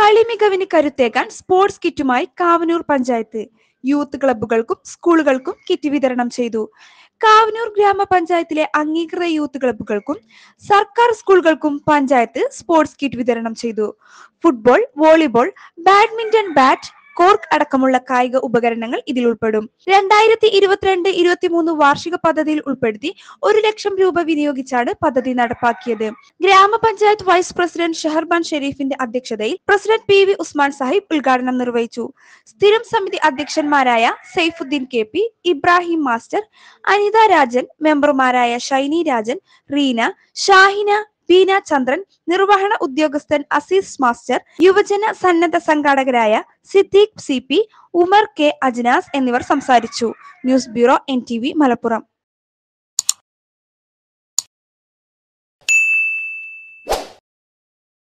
കളി മികവിന് കരുത്തേക്കാൻ സ്പോർട്സ് കിറ്റുമായി കാവനൂർ പഞ്ചായത്ത് യൂത്ത് ക്ലബ്ബുകൾക്കും സ്കൂളുകൾക്കും കിറ്റ് വിതരണം ചെയ്തു കാവനൂർ ഗ്രാമപഞ്ചായത്തിലെ അംഗീകൃത യൂത്ത് ക്ലബ്ബുകൾക്കും സർക്കാർ സ്കൂളുകൾക്കും പഞ്ചായത്ത് സ്പോർട്സ് കിറ്റ് വിതരണം ചെയ്തു football volleyball badminton bat cork അടക്കമുള്ള കായിക ഉപകരണങ്ങൾ ഇതിൽ ഉൾപ്പെടും രണ്ടായിരത്തി ഇരുപത്തിരണ്ട് ഇരുപത്തിമൂന്ന് വാർഷിക പദ്ധതിയിൽ ഉൾപ്പെടുത്തി ഒരു ലക്ഷം രൂപ വിനിയോഗിച്ചാണ് പദ്ധതി നടപ്പാക്കിയത് ഗ്രാമപഞ്ചായത്ത് വൈസ് പ്രസിഡന്റ് ഷഹർബാൻ ഷെരീഫിന്റെ അധ്യക്ഷതയിൽ president P V Usman Sahib ഉദ്ഘാടനം നിർവഹിച്ചു സ്ഥിരം സമിതി അധ്യക്ഷന്മാരായ Saifuddin K P Ibrahim master Anitha Rajan മെമ്പർമാരായ ഷൈനി രാജൻ റീന ഷാഹിന ബീന ചന്ദ്രൻ നിർവഹണ ഉദ്യോഗസ്ഥൻ അസീസ് മാസ്റ്റർ യുവജന സന്നദ്ധ സംഘാടകരായ Siddique C P Umar K Ajnas എന്നിവർ സംസാരിച്ചു news bureau N T V Malappuram